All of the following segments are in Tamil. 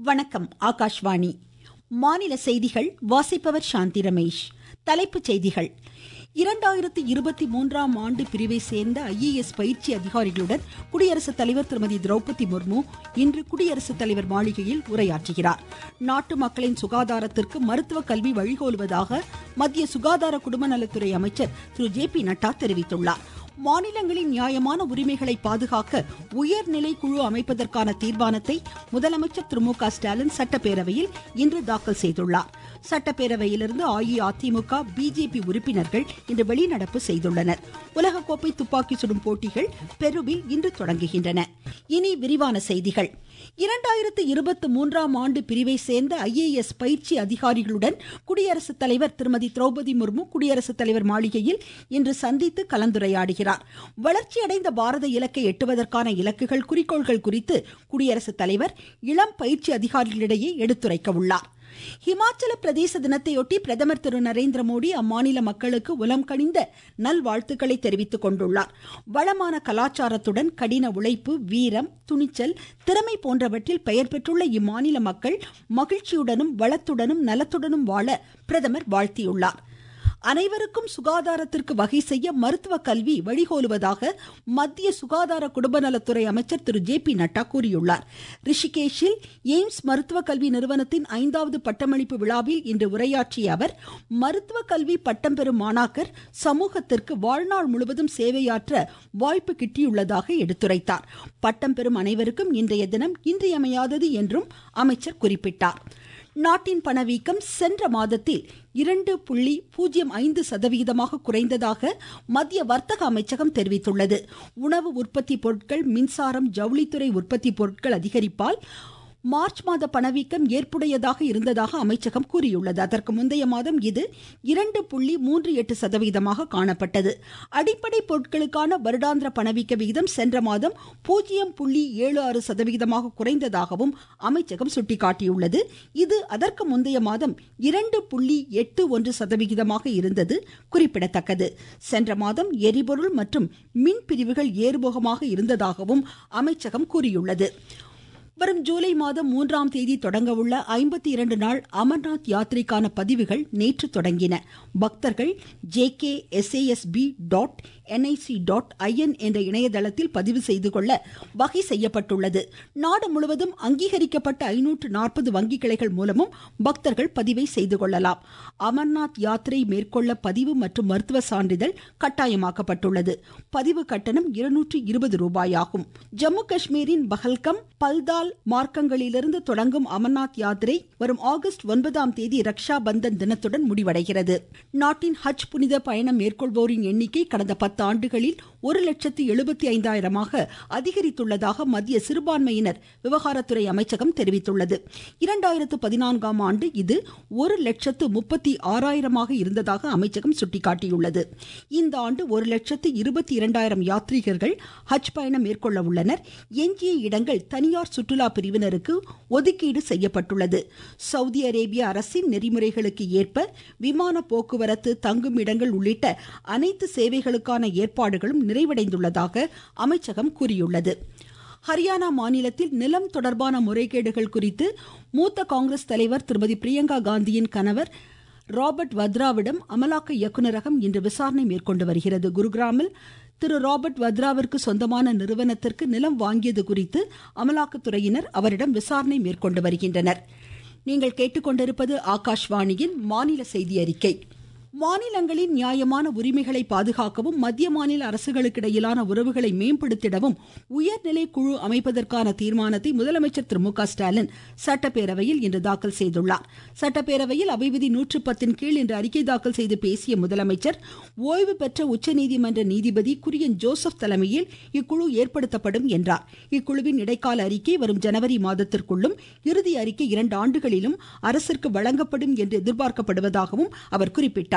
வணக்கம் ஆகாஷ்வாணி மாநில செய்திகள் வாசிப்பவர் சாந்தி ரமேஷ் தலைப்புச் செய்திகள் இரண்டாயிரத்தி இருபத்தி மூன்றாம் ஆண்டு பிரிவை சேர்ந்த ஐஏஎஸ் பயிற்சி அதிகாரிகளுடன் குடியரசுத் தலைவர் திருமதி திரௌபதி முர்மு இன்று குடியரசுத் தலைவர் மாளிகையில் உரையாற்றுகிறார் நாட்டு மக்களின் சுகாதாரத்திற்கு மருத்துவ கல்வி வழிகோலுவதாக மத்திய சுகாதார குடும்ப நலத்துறை அமைச்சர் திரு ஜே பி நட்டா தெரிவித்துள்ளார் மாநிலங்களின் நியாயமான உரிமைகளை பாதுகாக்க உயர்நிலை குழு அமைப்பதற்கான தீர்மானத்தை முதலமைச்சர் திரு மு க ஸ்டாலின் சட்டப்பேரவையில் இன்று தாக்கல் செய்துள்ளார் சட்டப்பேரவையிலிருந்து அஇஅதிமுக பிஜேபி உறுப்பினர்கள் இன்று வெளிநடப்பு செய்துள்ளனர் உலகக்கோப்பை துப்பாக்கி சுடும் போட்டிகள் பெருவில் இன்று தொடங்குகின்றன இனி விரிவான செய்திகள் இரண்டாயிரத்து இருபத்தி மூன்றாம் ஆண்டு பிரிவை சேர்ந்த ஐஏஎஸ் பயிற்சி அதிகாரிகளுடன் குடியரசுத் தலைவர் திருமதி திரௌபதி முர்மு குடியரசுத் தலைவர் மாளிகையில் இன்று சந்தித்து கலந்துரையாடுகிறார் வளர்ச்சியடைந்த பாரத இலக்கை எட்டுவதற்கான இலக்குகள் குறிக்கோள்கள் குறித்து குடியரசுத் தலைவர் இளம் பயிற்சி அதிகாரிகளிடையே எடுத்துரைக்க உள்ளார் ஹிமாச்சல பிரதேச தினத்தையொட்டி பிரதமர் திரு நரேந்திர மோடி அம்மாநில மக்களுக்கு உலம் கனிந்த நல்வாழ்த்துக்களை தெரிவித்துக் கொண்டுள்ளார் வளமான கலாச்சாரத்துடன் கடின உழைப்பு வீரம் துணிச்சல் திறமை போன்றவற்றில் பெயர் பெற்றுள்ள இம்மாநில மக்கள் மகிழ்ச்சியுடனும் வளத்துடனும் நலத்துடனும் வாழ பிரதமர் வாழ்த்தியுள்ளார் அனைவருக்கும் சுகாதாரத்திற்கு வகை செய்ய மருத்துவ கல்வி வழிகோலுவதாக மத்திய சுகாதார குடும்ப நலத்துறை அமைச்சர் திரு ஜே பி நட்டா கூறியுள்ளார் ரிஷிகேஷில் எய்ம்ஸ் மருத்துவ கல்வி நிறுவனத்தின் ஐந்தாவது பட்டமளிப்பு விழாவில் இன்று உரையாற்றிய அவர் மருத்துவ கல்வி பட்டம் பெறும் மாணாக்கர் சமூகத்திற்கு வாழ்நாள் முழுவதும் சேவையாற்ற வாய்ப்பு கிட்டியுள்ளதாக எடுத்துரைத்தார் பட்டம் பெறும் அனைவருக்கும் இன்றைய தினம் இன்றியமையாதது என்றும் அமைச்சர் குறிப்பிட்டார் நாட்டின் பணவீக்கம் சென்ற மாதத்தில் இரண்டு புள்ளி பூஜ்ஜியம் ஐந்து சதவிகிதமாக குறைந்ததாக மத்திய வர்த்தக அமைச்சகம் தெரிவித்துள்ளது உணவு உற்பத்தி பொருட்கள் மின்சாரம் ஜவுளித்துறை உற்பத்தி பொருட்கள் அதிகரிப்பால் மார்ச் மாத பணவீக்கம் ஏற்புடையதாக இருந்ததாக அமைச்சகம் கூறியுள்ளது அதற்கு முந்தைய மாதம் இது இரண்டு புள்ளி மூன்று எட்டு சதவீதமாக காணப்பட்டது அடிப்படை பொருட்களுக்கான வருடாந்திர பணவீக்க விகிதம் சென்ற மாதம் பூஜ்ஜியம் புள்ளி ஏழு ஆறு சதவிகிதமாக குறைந்ததாகவும் அமைச்சகம் சுட்டிக்காட்டியுள்ளது இது அதற்கு முந்தைய மாதம் இரண்டு புள்ளி எட்டு ஒன்று சதவிகிதமாக இருந்தது குறிப்பிடத்தக்கது சென்ற மாதம் எரிபொருள் மற்றும் மின் பிரிவுகள் ஏறுமுகமாக இருந்ததாகவும் அமைச்சகம் கூறியுள்ளது வரும் ஜூலை மாதம் மூன்றாம் தேதி தொடங்க உள்ள ஐம்பத்தி இரண்டு நாள் அமர்நாத் யாத்திரைக்கான பதிவுகள் நேற்று தொடங்கின பக்தர்கள் J K SASB dot NIC dot IN என்ற இணையதளத்தில் பதிவு செய்து கொள்ள வகை செய்யப்பட்டுள்ளது நாடு முழுவதும் அங்கீகரிக்கப்பட்ட ஐநூற்று நாற்பது வங்கி கிளைகள் மூலமும் பக்தர்கள் பதிவை செய்து கொள்ளலாம் அமர்நாத் யாத்திரை மேற்கொள்ள பதிவு மற்றும் மருத்துவ சான்றிதழ் கட்டாயமாக்கப்பட்டுள்ளது பதிவு கட்டணம் இருநூற்று இருபது ரூபாயாகும் ஜம்மு காஷ்மீரின் பஹல்கம் பல்தால் மார்க்கங்களிலிருந்து தொடங்கும் அமர்நாத் யாத்திரை வரும் ஆகஸ்ட் ஒன்பதாம் தேதி ரக்ஷா பந்தன் தினத்துடன் முடிவடைகிறது நாட்டின் ஹஜ் புனித பயணம் மேற்கொள்வோரின் எண்ணிக்கை கடந்த பத்து ஆண்டுகளில் ஒரு லட்சத்து எழுபத்தி ஐந்தாயிரமாக அதிகரித்துள்ளதாக மத்திய சிறுபான்மையினர் விவகாரத்துறை அமைச்சகம் தெரிவித்துள்ளது இரண்டாயிரத்து பதினான்காம் ஆண்டு இது ஒரு லட்சத்து முப்பத்தி ஆறாயிரமாக இருந்ததாக அமைச்சகம் சுட்டிக்காட்டியுள்ளது இந்த ஆண்டு ஒரு லட்சத்து இருபத்தி இரண்டாயிரம் யாத்ரீகர்கள் ஹஜ் பயணம் மேற்கொள்ள உள்ளனர் எஞ்சிய இடங்கள் தனியார் சுற்றுலா பிரிவினருக்கு ஒதுக்கீடு செய்யப்பட்டுள்ளது சவுதி அரேபிய அரசின் நெறிமுறைகளுக்கு ஏற்ப விமான போக்குவரத்து தங்கும் இடங்கள் உள்ளிட்ட அனைத்து சேவைகளுக்கான ஏற்பாடுகளும் நிறைவடைந்துள்ளதாக அமைச்சகம் கூறியுள்ளது ஹரியானா மாநிலத்தில் நிலம் தொடர்பான முறைகேடுகள் குறித்து மூத்த காங்கிரஸ் தலைவர் திருமதி பிரியங்கா காந்தியின் கணவர் ராபர்ட் வத்ராவிடம் அமலாக்க இயக்குநரகம் இன்று விசாரணை மேற்கொண்டு வருகிறது குருகிராமில் திரு ராபர்ட் வத்ராவிற்கு சொந்தமான நிறுவனத்திற்கு நிலம் வாங்கியது குறித்து அமலாக்கத்துறையினர் அவரிடம் விசாரணை மேற்கொண்டு வருகின்றனர் நீங்கள் கேட்டுக்கொண்டிருப்பது ஆகாஷ்வாணியின் மாநில செய்தி அறிக்கை மாநிலங்களின் நியாயமான உரிமைகளை பாதுகாக்கவும் மத்திய மாநில அரசுகளுக்கு இடையிலான உறவுகளை மேம்படுத்திடவும் உயர்நிலை குழு அமைப்பதற்கான தீர்மானத்தை முதலமைச்சர் திரு மு க ஸ்டாலின் சட்டப்பேரவையில் இன்று தாக்கல் செய்துள்ளார் சட்டப்பேரவையில் அவை விதி நூற்று பத்தின் கீழ் இன்று அறிக்கை தாக்கல் செய்து பேசிய முதலமைச்சர் ஓய்வு பெற்ற உச்சநீதிமன்ற நீதிபதி குரியன் ஜோசப் தலைமையில் இக்குழு ஏற்படுத்தப்படும் என்றார் இக்குழுவின் இடைக்கால அறிக்கை வரும் ஜனவரி மாதத்திற்குள்ளும் இறுதி அறிக்கை இரண்டு ஆண்டுகளிலும் அரசிற்கு வழங்கப்படும் என்று எதிர்பார்க்கப்படுவதாகவும் அவர் குறிப்பிட்டார்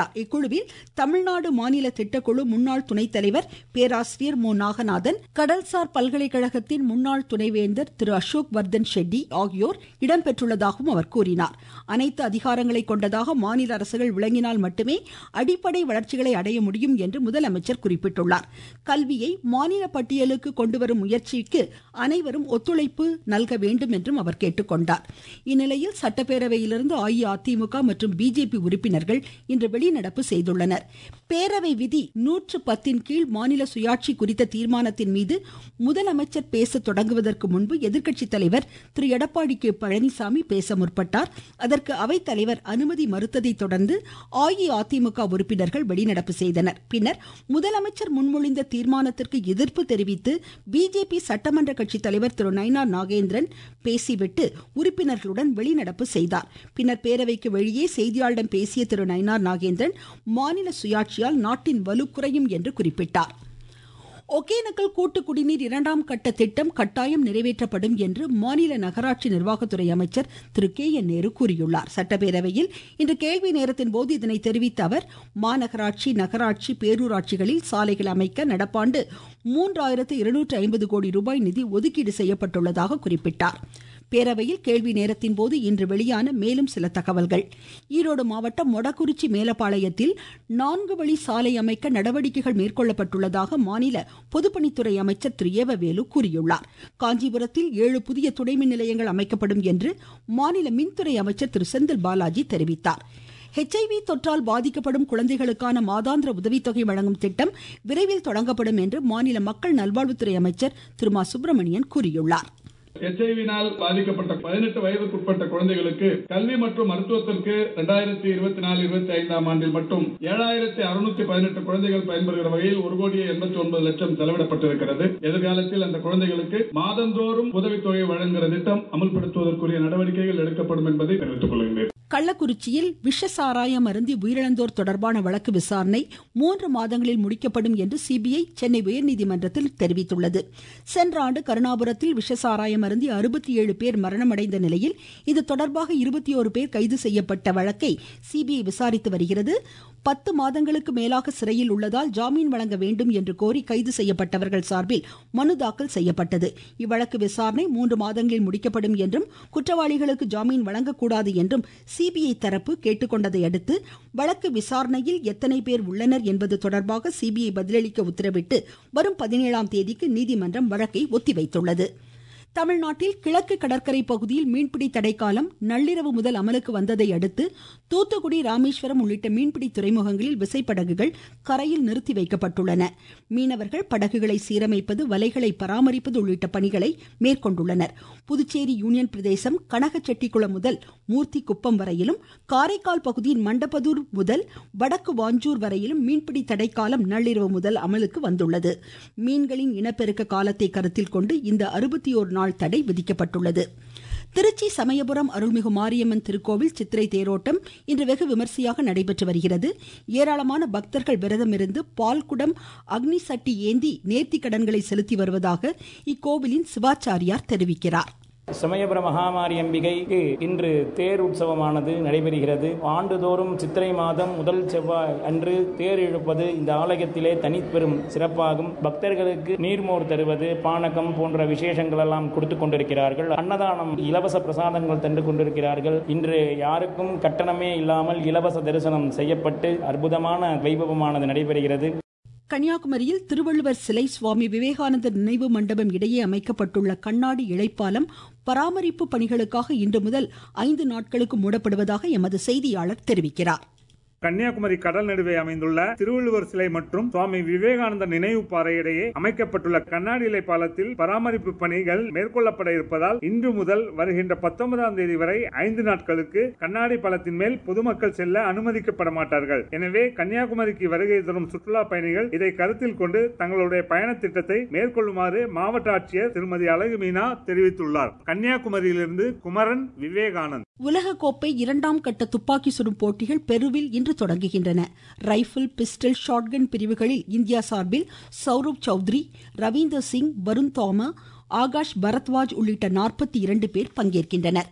கொண்டார் இக்குழுவில் தமிழ்நாடு மாநில திட்டக்குழு முன்னாள் துணைத் தலைவர் பேராசிரியர் மு நாகநாதன் கடல்சார் பல்கலைக்கழகத்தின் முன்னாள் துணைவேந்தர் திரு அசோக் வர்தன் ஷெட்டி ஆகியோர் இடம்பெற்றுள்ளதாகவும் அவர் கூறினார் அனைத்து அதிகாரங்களை கொண்டதாக மாநில அரசுகள் விளங்கினால் மட்டுமே அடிப்படை வளர்ச்சிகளை அடைய முடியும் என்று முதலமைச்சர் குறிப்பிட்டுள்ளார் கல்வியை மாநில பட்டியலுக்கு கொண்டுவரும் முயற்சிக்கு அனைவரும் ஒத்துழைப்பு நல்க வேண்டும் என்றும் அவர் கேட்டுக்கொண்டார் இந்நிலையில் சட்டப்பேரவையிலிருந்து அஇஅதிமுக மற்றும் பிஜேபி உறுப்பினர்கள் இன்று வெளிநடப்பு செய்துள்ளனர் பேரவை விதி நூற்று பத்தின் கீழ் மாநில சுயாட்சி குறித்த தீர்மானத்தின் மீது முதலமைச்சர் பேச தொடங்குவதற்கு முன்பு எதிர்க்கட்சித் தலைவர் திரு எடப்பாடி கே பழனிசாமி பேச முற்பட்டார் அதற்கு அவைத் தலைவர் அனுமதி மறுத்ததை தொடர்ந்து அஇஅதிமுக உறுப்பினர்கள் வெளிநடப்பு செய்தனர் பின்னர் முதலமைச்சர் முன்மொழிந்த தீர்மானத்திற்கு எதிர்ப்பு தெரிவித்து பிஜேபி சட்டமன்ற கட்சித் தலைவர் திரு நைனா நாகேந்திரன் பேசிவிட்டு உறுப்பினர்களுடன் வெளிநடப்பு செய்தார் பின்னர் பேரவைக்கு வெளியே செய்தியாளர்களிடம் பேசிய திரு நயினார் நாகேந்திரன் மாநில சுயாட்சியால் நாட்டின் வலு குறையும் என்று குறிப்பிட்டார் ஒகேனக்கல் கூட்டு குடிநீர் இரண்டாம் கட்ட திட்டம் கட்டாயம் நிறைவேற்றப்படும் என்று மாநில நகராட்சி நிர்வாகத்துறை அமைச்சர் திரு கே என் நேரு கூறியுள்ளார் சட்டப்பேரவையில் இன்று கேள்வி நேரத்தின் போது இதனை தெரிவித்த அவர் மாநகராட்சி நகராட்சி பேரூராட்சிகளில் சாலைகள் அமைக்க நடப்பாண்டு மூன்றாயிரத்து இருநூற்று ஐம்பது கோடி ரூபாய் நிதி ஒதுக்கீடு செய்யப்பட்டுள்ளதாக குறிப்பிட்டார் பேரவையில் கேள்வி நேரத்தின் போது இன்று வெளியான மேலும் சில தகவல்கள் ஈரோடு மாவட்டம் மொடக்குறிச்சி மேலப்பாளையத்தில் நான்கு வழி சாலை அமைக்க நடவடிக்கைகள் மேற்கொள்ளப்பட்டுள்ளதாக மாநில பொதுப்பணித்துறை அமைச்சர் திரு ஏவவேலு கூறியுள்ளார் காஞ்சிபுரத்தில் ஏழு புதிய துணைமின் நிலையங்கள் அமைக்கப்படும் என்று மாநில மின்துறை அமைச்சர் திரு செந்தில் பாலாஜி தெரிவித்தார் ஹெச்ஐவி தொற்றால் பாதிக்கப்படும் குழந்தைகளுக்கான மாதாந்திர உதவித்தொகை வழங்கும் திட்டம் விரைவில் தொடங்கப்படும் என்று மாநில மக்கள் நல்வாழ்வுத்துறை அமைச்சர் திரு மா சுப்பிரமணியன் கூறியுள்ளார் எச்ஐவினால் பாதிக்கப்பட்ட பதினெட்டு வயதுக்குட்பட்ட குழந்தைகளுக்கு கல்வி மற்றும் மருத்துவத்திற்கு இரண்டாயிரத்தி இருபத்தி நாலு இருபத்தி ஐந்தாம் ஆண்டில் மட்டும் ஏழாயிரத்தி அறுநூத்தி பதினெட்டு குழந்தைகள் பயன்பெறுகிற வகையில் ஒரு கோடியே எண்பத்தி ஒன்பது லட்சம் செலவிடப்பட்டிருக்கிறது எதிர்காலத்தில் அந்த குழந்தைகளுக்கு மாதந்தோறும் உதவித்தொகை வழங்குகிற திட்டம் அமல்படுத்துவதற்குரிய நடவடிக்கைகள் எடுக்கப்படும் என்பதை தெரிவித்துக் கொள்கின்றேன் கள்ளக்குறிச்சியில் விஷ சாராயம் அருந்தி உயிரிழந்தோர் தொடர்பான வழக்கு விசாரணை மூன்று மாதங்களில் முடிக்கப்படும் என்று சிபிஐ சென்னை உயர்நீதிமன்றத்தில் தெரிவித்துள்ளது சென்ற ஆண்டு கருணாபுரத்தில் விஷ சாராயம் அருந்தி அறுபத்தி ஏழு பேர் மரணமடைந்த நிலையில் இது தொடர்பாக இருபத்தி ஒரு பேர் கைது செய்யப்பட்ட வழக்கை சிபிஐ விசாரித்து வருகிறது பத்து மாதங்களுக்கு மேலாக சிறையில் உள்ளதால் ஜாமீன் வழங்க வேண்டும் என்று கோரி கைது செய்யப்பட்டவர்கள் சார்பில் மனு தாக்கல் செய்யப்பட்டது இவ்வழக்கு விசாரணை மூன்று மாதங்களில் முடிக்கப்படும் என்றும் குற்றவாளிகளுக்கு ஜாமீன் வழங்கக்கூடாது என்றும் சிபிஐ தரப்பு கேட்டுக்கொண்டதை அடுத்து வழக்கு விசாரணையில் எத்தனை பேர் உள்ளனர் என்பது தொடர்பாக சிபிஐ பதிலளிக்க உத்தரவிட்டு வரும் பதினேழாம் தேதிக்கு நீதிமன்றம் வழக்கை ஒத்திவைத்துள்ளது தமிழ்நாட்டில் கிழக்கு கடற்கரை பகுதியில் மீன்பிடி தடைக்காலம் நள்ளிரவு முதல் அமலுக்கு வந்ததை அடுத்து தூத்துக்குடி ராமேஸ்வரம் உள்ளிட்ட மீன்பிடி துறைமுகங்களில் விசைப்படகுகள் கரையில் நிறுத்தி வைக்கப்பட்டுள்ளன மீனவர்கள் படகுகளை சீரமைப்பது வலைகளை பராமரிப்பது உள்ளிட்ட பணிகளை மேற்கொண்டுள்ளனர் புதுச்சேரி யூனியன் பிரதேசம் கனகச்செட்டிக்குளம் முதல் மூர்த்தி குப்பம் வரையிலும் காரைக்கால் பகுதியின் மண்டபதூர் முதல் வடக்கு வாஞ்சூர் வரையிலும் மீன்பிடி தடைக்காலம் நள்ளிரவு முதல் அமலுக்கு வந்துள்ளது மீன்களின் இனப்பெருக்க காலத்தை கருத்தில் கொண்டு இந்த அறுபத்தி ஒரு நாள் தடை விதிக்கப்பட்டுள்ளது திருச்சி சமயபுரம் அருள்மிகு மாரியம்மன் திருக்கோவில் சித்திரை தேரோட்டம் இன்று வெகு விமர்சையாக நடைபெற்று வருகிறது ஏராளமான பக்தர்கள் விரதமிருந்து பால்குடம் அக்னி சட்டி ஏந்தி நேர்த்தி கடன்களை செலுத்தி வருவதாக இக்கோவிலின் சிவாச்சாரியார் தெரிவிக்கிறார் சமயபுர மகாமாரி அம்பிகைக்கு இன்று தேர் உற்சவமானது நடைபெறுகிறது ஆண்டுதோறும் சித்திரை மாதம் முதல் செவ்வாய் அன்று தேர் இழுப்பது இந்த ஆலயத்திலே தனிப்பெரும் சிறப்பாகும் பக்தர்களுக்கு நீர்மோர் தருவது பானகம் போன்ற விசேஷங்கள் எல்லாம் கொடுத்து கொண்டிருக்கிறார்கள் அன்னதானம் இலவச பிரசாதங்கள் தந்து கொண்டிருக்கிறார்கள் இன்று யாருக்கும் கட்டணமே இல்லாமல் இலவச தரிசனம் செய்யப்பட்டு அற்புதமான வைபவமானது நடைபெறுகிறது கன்னியாகுமரியில் திருவள்ளுவர் சிலை சுவாமி விவேகானந்தர் நினைவு மண்டபம் இடையே அமைக்கப்பட்டுள்ள கண்ணாடி இழைப்பாலம் பராமரிப்பு பணிகளுக்காக இன்று முதல் ஐந்து நாட்களுக்கு மூடப்படுவதாக எமது செய்தியாளர் தெரிவிக்கிறார் கன்னியாகுமரி கடல் நடுவே அமைந்துள்ள திருவள்ளுவர் சிலை மற்றும் சுவாமி விவேகானந்தர் நினைவு பாறை இடையே அமைக்கப்பட்டுள்ள கண்ணாடி இலை பாலத்தில் பராமரிப்பு பணிகள் மேற்கொள்ளப்பட இருப்பதால் இன்று முதல் வருகின்ற பத்தொன்பதாம் தேதி வரை ஐந்து நாட்களுக்கு கண்ணாடி பாலத்தின் மேல் பொதுமக்கள் செல்ல அனுமதிக்கப்பட மாட்டார்கள் எனவே கன்னியாகுமரிக்கு வருகை தரும் சுற்றுலா பயணிகள் இதை கருத்தில் கொண்டு தங்களுடைய பயண திட்டத்தை மேற்கொள்ளுமாறு மாவட்ட ஆட்சியர் திருமதி அழகு மீனா தெரிவித்துள்ளார் கன்னியாகுமரியிலிருந்து குமரன் விவேகானந்த் உலகக்கோப்பை இரண்டாம் கட்ட துப்பாக்கி சுடும் போட்டிகள் பெருவில் இன்று தொடங்குகின்றன ரைபிள் பிஸ்டல் ஷாட்கன் பிரிவுகளில் இந்தியா சார்பில் சௌரவ் சௌத்ரி ரவீந்தர் சிங் வருண் தோமா ஆகாஷ் பரத்வாஜ் உள்ளிட்ட நாற்பத்தி இரண்டு பேர் பங்கேற்கின்றனர்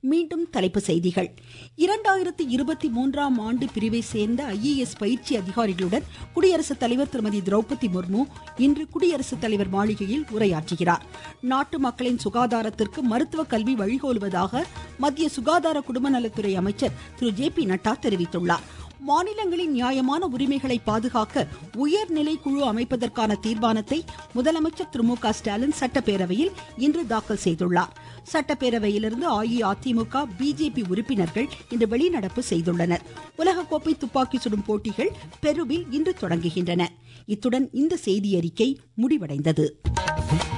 மீண்டும் தலைப்பு செய்திகள் இரண்டாயிரத்தி இருபத்தி மூன்றாம் ஆண்டு பிரிவை சேர்ந்த ஐஏஎஸ் பயிற்சி அதிகாரிகளுடன் குடியரசுத் தலைவர் திருமதி திரௌபதி முர்மு இன்று குடியரசுத் தலைவர் மாளிகையில் உரையாற்றுகிறார் நாட்டு மக்களின் சுகாதாரத்திற்கு மருத்துவ கல்வி வழிகோலுவதாக மத்திய சுகாதார குடும்ப நலத்துறை அமைச்சர் திரு ஜே பி நட்டா தெரிவித்துள்ளார் மாநிலங்களின் நியாயமான உரிமைகளை பாதுகாக்க உயர்நிலை குழு அமைப்பதற்கான தீர்மானத்தை முதலமைச்சர் திரு மு க ஸ்டாலின் சட்டப்பேரவையில் இன்று தாக்கல் செய்துள்ளார் சட்டப்பேரவையிலிருந்து அஇஅதிமுக பிஜேபி உறுப்பினர்கள் இன்று வெளிநடப்பு செய்துள்ளனர் உலகக்கோப்பை துப்பாக்கி சுடும் போட்டிகள் பெருவில் இன்று தொடங்குகின்றன இத்துடன் இந்த செய்தியறிக்கை முடிவடைந்தது